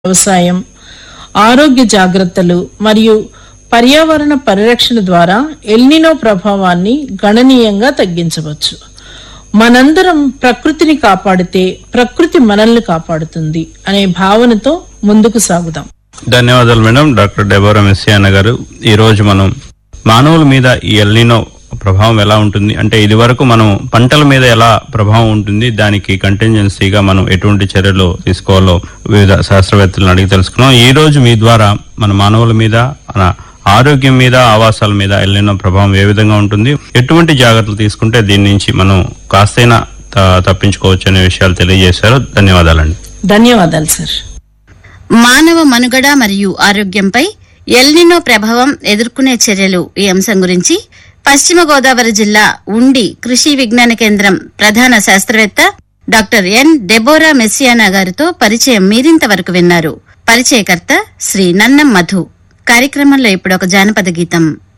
వ్యవసాయం ఆరోగ్య జాగ్రత్తలు మరియు పర్యావరణ పరిరక్షణ ద్వారా ఎల్నినో ప్రభావాన్ని గణనీయంగా తగ్గించవచ్చు మనందరం ప్రకృతిని కాపాడితే ప్రకృతి మనల్ని కాపాడుతుంది అనే భావనతో ముందుకు సాగుదాం ధన్యవాదాలు మేడం డాక్టర్ డెబోరా మెస్సియాన గారు ఈ రోజు మనం మానవుల మీద ఈ ఎల్నినో ప్రభావం ఎలా ఉంటుంది అంటే ఇది వరకు మనం పంటల మీద ఎలా ప్రభావం ఉంటుంది దానికి కంటింజెన్సీగా మనం ఎటువంటి చర్యలు తీసుకోవాలో వివిధ శాస్త్రవేత్తలను అడిగి తెలుసుకున్నాం ఈ రోజు మీ ద్వారా మన మానవుల మీద మన ఆరోగ్యం మీద ఆవాసాల మీద ఎల్నినో ప్రభావం ఏ విధంగా ఉంటుంది ఎటువంటి జాగ్రత్తలు తీసుకుంటే దీని నుంచి మనం కాస్తైనా త- తప్పించుకోవచ్చు అనే విషయాలు తెలియజేశారు ధన్యవాదాలండి ధన్యవాదాలు సార్ మానవ మనుగడ మరియు ఆరోగ్యంపై ఎల్నినో ప్రభావం ఎదుర్కొనే చర్యలు ఈ అంశం గురించి పశ్చిమ గోదావరి జిల్లా ఉండి కృషి విజ్ఞాన కేంద్రం ప్రధాన శాస్త్రవేత్త డాక్టర్ ఎన్ డెబోరా మెస్సియానా గారితో పరిచయం మీరింతవరకు విన్నారు పరిచయకర్త శ్రీ నన్నం మధు కార్యక్రమంలో ఇప్పుడు ఒక జానపద గీతం